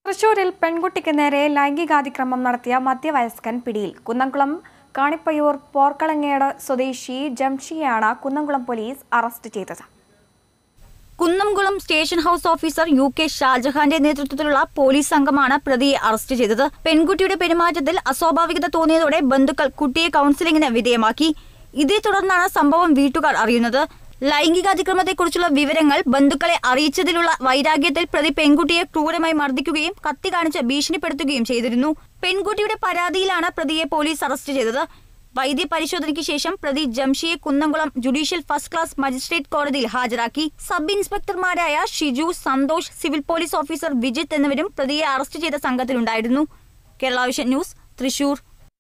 തൃശൂരിൽ പെൺകുട്ടിക്ക് നേരെ ലൈംഗികാതിക്രമം നടത്തിയ മധ്യവയസ്കൻ പിടിയിൽ കുന്നംകുളം കാണിപ്പയ്യൂർ പോർക്കളങ്ങേട് സ്വദേശി ജംഷിയെയാണ് കുന്നംകുളം പോലീസ് അറസ്റ്റ് ചെയ്തത് Kunnamkulam station house officer U K ഷാജഹാന്റെ നേതൃത്വത്തിലുള്ള പോലീസ് സംഘമാണ് പ്രതിയെ അറസ്റ്റ് ചെയ്തത് പെൺകുട്ടിയുടെ പെരുമാറ്റത്തിൽ അസ്വാഭാവികത തോന്നിയതോടെ ബന്ധുക്കൾ കുട്ടിയെ കൌൺസിലിംഗിന് വിധേയമാക്കി ഇതേ തുടർന്നാണ് സംഭവം വീട്ടുകാർ അറിയുന്നത് ലൈംഗികാതിക്രമത്തെക്കുറിച്ചുള്ള വിവരങ്ങൾ ബന്ധുക്കളെ അറിയിച്ചതിലുള്ള വൈരാഗ്യത്തിൽ പ്രതി പെൺകുട്ടിയെ ക്രൂരമായി മർദ്ദിക്കുകയും കത്തി കാണിച്ച് ഭീഷണിപ്പെടുത്തുകയും ചെയ്തിരുന്നു പെൺകുട്ടിയുടെ പരാതിയിലാണ് പ്രതിയെ പോലീസ് അറസ്റ്റ് ചെയ്തത് വൈദ്യ പരിശോധനയ്ക്ക് ശേഷം പ്രതി ജംഷിയെ Kunnamkulam judicial first class magistrate കോടതിയിൽ ഹാജരാക്കി സബ് ഇൻസ്പെക്ടർമാരായ Shiju Santhosh civil police officer Vijith എന്നിവരും പ്രതിയെ അറസ്റ്റ് ചെയ്ത സംഘത്തിലുണ്ടായിരുന്നു കേരള വിഷൻ ന്യൂസ് തൃശൂർ